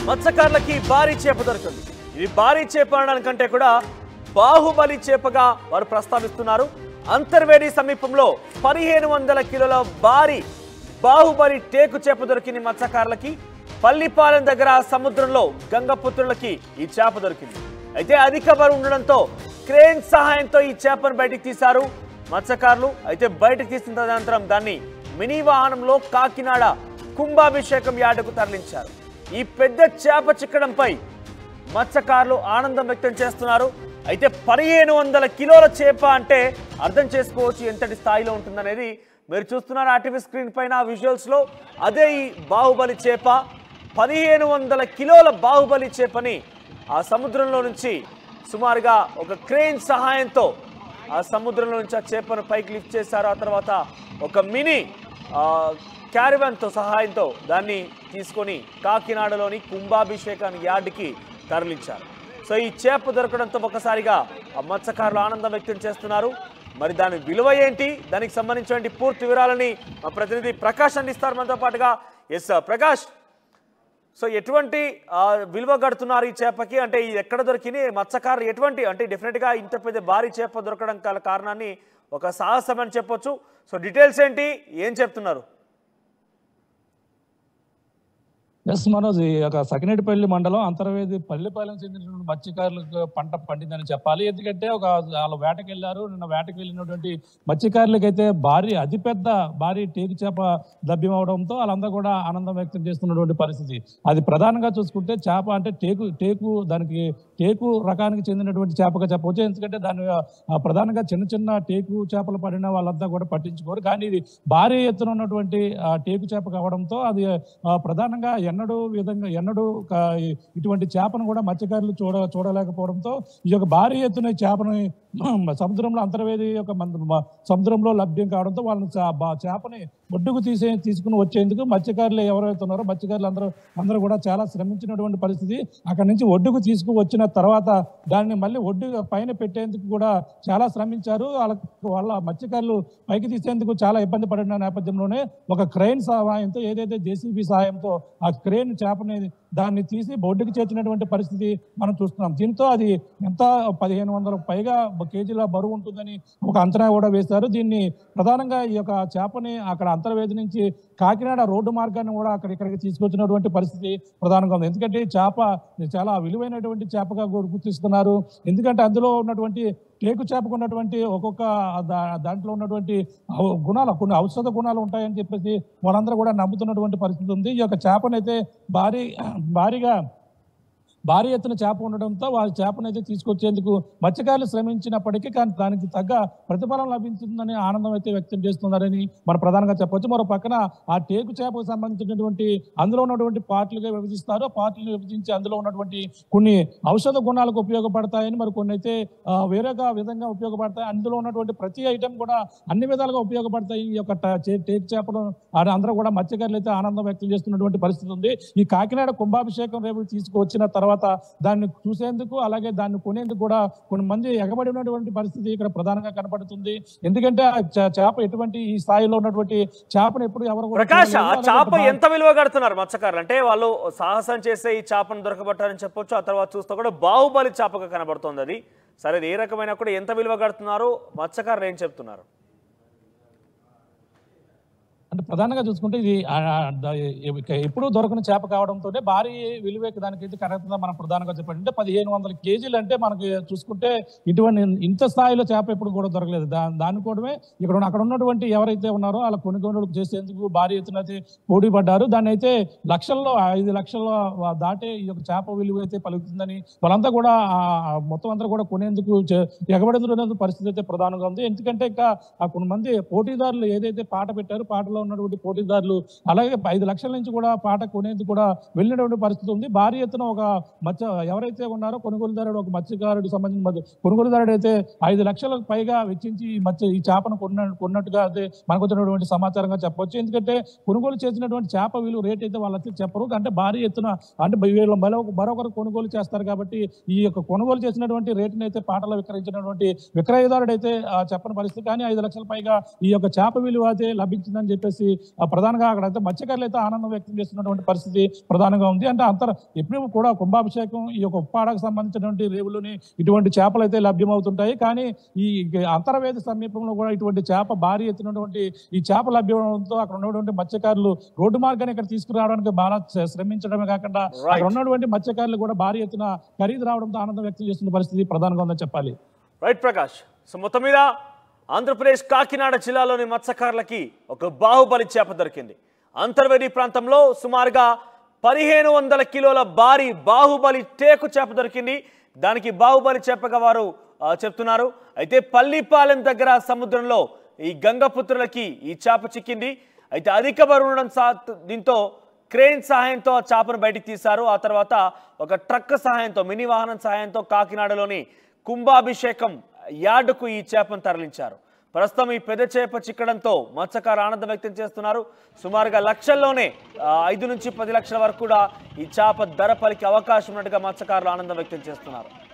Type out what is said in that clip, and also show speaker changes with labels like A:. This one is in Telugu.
A: మత్స్యకారులకి భారీ చేప దొరికింది ఇది భారీ చేప అనడానికంటే కూడా బాహుబలి చేపగా వారు ప్రస్తావిస్తున్నారు అంతర్వేది సమీపంలో పదిహేను వందల కిలోల భారీ బాహుబలి టేకు చేప దొరికింది మత్స్యకారులకి పల్లిపాలెం దగ్గర సముద్రంలో గంగపుత్రులకి ఈ చేప దొరికింది అయితే అధిక బరువు ఉండడంతో క్రేన్ సహాయంతో ఈ చేపను బయటికి తీశారు మత్స్యకారులు అయితే బయటకు తీసిన తదనంతరం దాన్ని మినీ వాహనంలో కాకినాడ కుంభాభిషేకం యార్డుకు తరలించారు ఈ పెద్ద చేప చిక్కడంపై మత్స్యకారులు ఆనందం వ్యక్తం చేస్తున్నారు అయితే పదిహేను వందల కిలోల చేప అంటే అర్థం చేసుకోవచ్చు ఎంతటి స్థాయిలో ఉంటుందనేది మీరు చూస్తున్నారు ఆర్టీవీ స్క్రీన్ పైన విజువల్స్ లో అదే ఈ బాహుబలి చేప పదిహేను వందల కిలోల బాహుబలి చేపని ఆ సముద్రంలో నుంచి సుమారుగా ఒక క్రేన్ సహాయంతో ఆ సముద్రంలో నుంచి ఆ చేపను పైకి లిఫ్ట్ చేశారు ఆ తర్వాత ఒక మినీ క్యారివన్తో సహాయంతో దాన్ని తీసుకొని కాకినాడలోని కుంభాభిషేకాన్ని యార్డ్కి తరలించారు సో ఈ చేప దొరకడంతో ఒకసారిగా ఆ మత్స్యకారులు ఆనందం వ్యక్తం చేస్తున్నారు మరి దాని విలువ ఏంటి దానికి సంబంధించిన పూర్తి వివరాలని మా ప్రతినిధి ప్రకాష్ అందిస్తారు మనతో పాటుగా ఎస్ ప్రకాష్ సో ఎటువంటి ఆ, విలువ గడుతున్నారు ఈ చేపకి అంటే ఇది ఎక్కడ దొరికింది మత్స్యకారులు ఎటువంటి అంటే డెఫినెట్గా ఇంత పెద్ద భారీ చేప దొరకడం గల కారణాన్ని ఒక సాహసం అని చెప్పొచ్చు సో డీటెయిల్స్ ఏంటి ఏం చెప్తున్నారు
B: ఎస్ మనోజ్ ఈ యొక్క సకినేటిపల్లి మండలం అంతర్వేది పల్లిపాలెం చెందినటువంటి మత్స్యకారులకు పంట పండిందని చెప్పాలి ఎందుకంటే ఒక వాళ్ళు వేటకి వెళ్ళారు నిన్న వేటకి వెళ్ళినటువంటి మత్స్యకారులకైతే భారీ అతిపెద్ద భారీ టేకు చేప లభ్యం అవడంతో వాళ్ళందరూ కూడా ఆనందం వ్యక్తం చేస్తున్నటువంటి పరిస్థితి అది ప్రధానంగా చూసుకుంటే చేప అంటే టేకు టేకు దానికి టేకు రకానికి చెందినటువంటి చేపగా చెప్పవచ్చు ఎందుకంటే దాని ఆ, ప్రధానంగా చిన్న చిన్న టేకు చేపలు పడిన వాళ్ళంతా కూడా పట్టించుకోరు కానీ ఇది భారీ ఎత్తున ఉన్నటువంటి ఆ, టేకు చేప కావడంతో అది ఆ, ప్రధానంగా ఎన్నడూ విధంగా ఎన్నడూ క- ఇటువంటి చేపను కూడా మత్స్యకారులు చూడ చూడలేకపోవడంతో ఈ యొక్క భారీ ఎత్తున ఈ చేపని సముద్రంలో అంతర్వేది యొక్క మన- మ- సముద్రంలో లభ్యం కావడంతో వాళ్ళని చా- బా- చేపని ఒడ్డుకు తీసే తీసుకుని వచ్చేందుకు మత్స్యకారులు ఎవరైతే ఉన్నారో మత్స్యకారులు అందరూ అందరూ కూడా చాలా శ్రమించినటువంటి పరిస్థితి అక్కడి నుంచి ఒడ్డుకు తీసుకువచ్చిన తర్వాత దాన్ని మళ్ళీ ఒడ్డు పైన పెట్టేందుకు కూడా చాలా శ్రమించారు వాళ్ళ వాళ్ళ మత్స్యకారులు పైకి తీసేందుకు చాలా ఇబ్బంది పడిన నేపథ్యంలోనే ఒక క్రెయిన్ సహాయంతో ఏదైతే జేసీబీ సహాయంతో ఆ క్రెయిన్ చేపని దాన్ని తీసి బొడ్డుకు చేర్చినటువంటి పరిస్థితి మనం చూస్తున్నాం దీంతో అది ఎంత పదిహేను వందల పైగా కేజీల బరువు ఉంటుందని ఒక అంచనా కూడా వేశారు దీన్ని ప్రధానంగా ఈ యొక్క చేపని అక్కడ అంతర్వేది నుంచి కాకినాడ రోడ్డు మార్గాన్ని కూడా అక్కడ ఇక్కడికి తీసుకొచ్చినటువంటి పరిస్థితి ప్రధానంగా ఉంది ఎందుకంటే ఈ చేప చాలా విలువైనటువంటి చేపగా గు- గుర్తిస్తున్నారు ఎందుకంటే అందులో ఉన్నటువంటి టేకు చేపకు ఉన్నటువంటి ఒక్కొక్క దా- దాంట్లో ఉన్నటువంటి ఔ- గుణాలు కొన్ని ఔషధ గుణాలు ఉంటాయని చెప్పేసి వాళ్ళందరూ కూడా నమ్ముతున్నటువంటి పరిస్థితి ఉంది ఈ యొక్క చేపనైతే భారీ భారీగా భారీ ఎత్తున చేప ఉండడంతో వాళ్ళ చేపనైతే తీసుకొచ్చేందుకు మత్స్యకారులు శ్రమించినప్పటికీ కానీ దానికి తగ్గ ప్రతిఫలం లభించిందని ఆనందం అయితే వ్యక్తం చేస్తున్నారని మనం ప్రధానంగా చెప్పొచ్చు మరో పక్కన ఆ టేకు చేపకు సంబంధించినటువంటి అందులో ఉన్నటువంటి పార్ట్లుగా విభజిస్తారు పార్ట్లు విభజించి అందులో ఉన్నటువంటి కొన్ని ఔషధ గుణాలకు ఉపయోగపడతాయని మరి కొన్ని అయితే ఆ, వేరొక విధంగా ఉపయోగపడతాయి అందులో ఉన్నటువంటి ప్రతి ఐటెం కూడా అన్ని విధాలుగా ఉపయోగపడతాయి ఈ యొక్క ట- చే- టేకు చేపలు ఆ- అందరూ కూడా మత్స్యకారులు అయితే ఆనందం వ్యక్తం చేస్తున్నటువంటి పరిస్థితి ఉంది ఈ కాకినాడ కుంభాభిషేకం రేపు తీసుకువచ్చిన తర్వాత దాన్ని చూసేందుకు అలాగే దాన్ని కొనేందుకు కూడా కొన్ని మంది ఎగబడి ఉన్నటువంటి పరిస్థితి ఇక్కడ ప్రధానంగా కనపడుతుంది ఎందుకంటే ఆ చ- చేప ఎటువంటి ఈ స్థాయిలో ఉన్నటువంటి చేపను ఎప్పుడు ఎవరు కూడా
A: ప్రకాష్ ఆ
B: చూడలేదు.
A: చేప
B: అలాగే
A: ఎంత విలువ కడుతున్నారు మత్స్యకారులు అంటే వాళ్ళు సాహసం చేసే ఈ చేపను దొరకబట్టారని చెప్పొచ్చు ఆ తర్వాత చూస్తే కూడా బాహుబలి చేపగా కనబడుతోంది అది సరే అది ఏ రకమైన కూడా ఎంత విలువ కడుతున్నారు మత్స్యకారులు ఏం చెప్తున్నారు
B: అంటే ప్రధానంగా చూసుకుంటే ఇది ఆ, ఆ, ద- ఎ- ఎప్పుడూ దొరకని చేప కావడంతో భారీ విలువ దానికైతే కరెక్ట్గా మనం ప్రధానంగా చెప్పండి అంటే పదిహేను వందల కేజీలు అంటే మనకి చూసుకుంటే ఇటువంటి ఇంత స్థాయిలో చేప ఎప్పుడు కూడా దొరకలేదు దా దాని కూడమే ఇక్కడ ఉన్న- అక్కడ ఉన్నటువంటి ఎవరైతే ఉన్నారో వాళ్ళ కొనుగోలు చేసేందుకు భారీ ఎత్తున అయితే పోటీ పడ్డారు దాన్ని అయితే లక్షల్లో ఐదు లక్షల దాటే ఈ యొక్క చేప విలువ అయితే పలుకుతుందని వాళ్ళంతా కూడా ఆ, ఆ మొత్తం అంతా కూడా కొనేందుకు చే- ఎగబడేందుకు పరిస్థితి అయితే ప్రధానంగా ఉంది ఎందుకంటే ఇంకా ఆ కొంతమంది పోటీదారులు ఏదైతే పాట పెట్టారో పాటలో ఉన్నటువంటి పోటీదారులు అలాగే ఐదు లక్షల నుంచి కూడా పాట కొనేందుకు కూడా వెళ్ళినటువంటి పరిస్థితి ఉంది భారీ ఎత్తున ఒక మత్స్య ఎవరైతే ఉన్నారో కొనుగోలుదారుడు ఒక మత్స్యకారుడు సంబంధించిన మధ్య- కొనుగోలుదారుడు అయితే ఐదు లక్షలకు పైగా వెచ్చించి ఈ మత్స్య ఈ చేపను కొన్న కొన్నట్టుగా అయితే మనకు వచ్చినటువంటి సమాచారంగా చెప్పొచ్చు ఎందుకంటే కొనుగోలు చేసినటువంటి చేప విలువ రేట్ అయితే వాళ్ళకి చెప్పరు అంటే భారీ ఎత్తున అంటే వీళ్ళు మరో మరొకరు కొనుగోలు చేస్తారు కాబట్టి ఈ యొక్క కొనుగోలు చేసినటువంటి రేటుని అయితే పాటలో విక్రయించినటువంటి విక్రయదారుడు అయితే ఆ, చెప్పని పరిస్థితి కానీ ఐదు లక్షల పైగా ఈ యొక్క చేప విలువ అయితే లభించిందని చెప్పేసి చెప్పేసి ఆ, ప్రధానంగా అక్కడ అయితే మత్స్యకారులు అయితే ఆనందం వ్యక్తం చేస్తున్నటువంటి పరిస్థితి ప్రధానంగా ఉంది అంటే అంతర ఎప్పుడు కూడా కుంభాభిషేకం ఈ యొక్క ఉప్పాడకు సంబంధించినటువంటి రేవులోని ఇటువంటి చేపలు అయితే లభ్యమవుతుంటాయి కానీ ఈ అంతర్వేది సమీపంలో కూడా ఇటువంటి చేప భారీ ఎత్తునటువంటి ఈ చేప లభ్యమవడంతో అక్కడ ఉన్నటువంటి మత్స్యకారులు రోడ్డు మార్గాన్ని ఇక్కడ తీసుకురావడానికి బాగా శ్ర- శ్రమించడమే కాకుండా అక్కడ ఉన్నటువంటి మత్స్యకారులు కూడా భారీ ఎత్తున ఖరీదు రావడంతో ఆనందం వ్యక్తం చేస్తున్న పరిస్థితి ప్రధానంగా ఉందని చెప్పాలి
A: రైట్ ప్రకాష్ సో మొత్తం మీద ఆంధ్రప్రదేశ్ కాకినాడ జిల్లాలోని మత్స్యకారులకి ఒక బాహుబలి చేప దొరికింది అంతర్వేది ప్రాంతంలో సుమారుగా పదిహేను వందల కిలోల భారీ బాహుబలి టేకు చేప దొరికింది దానికి బాహుబలి చేపగా వారు ఆ, చెప్తున్నారు అయితే పల్లిపాలెం దగ్గర సముద్రంలో ఈ గంగపుత్రులకి ఈ చేప చిక్కింది అయితే అధిక బరువు ఉండడం సా దీంతో క్రేన్ సహాయంతో ఆ చేపను బయటికి తీశారు ఆ తర్వాత ఒక ట్రక్ సహాయంతో మినీ వాహనం సహాయంతో కాకినాడలోని కుంభాభిషేకం యార్డుకు ఈ చేపను తరలించారు ప్రస్తుతం ఈ పెద్ద చేప చిక్కడంతో మత్స్యకారు ఆనందం వ్యక్తం చేస్తున్నారు సుమారుగా లక్షల్లోనే ఆ, ఐదు నుంచి పది లక్షల వరకు కూడా ఈ చేప ధర పలికే అవకాశం ఉన్నట్టుగా మత్స్యకారులు ఆనందం వ్యక్తం చేస్తున్నారు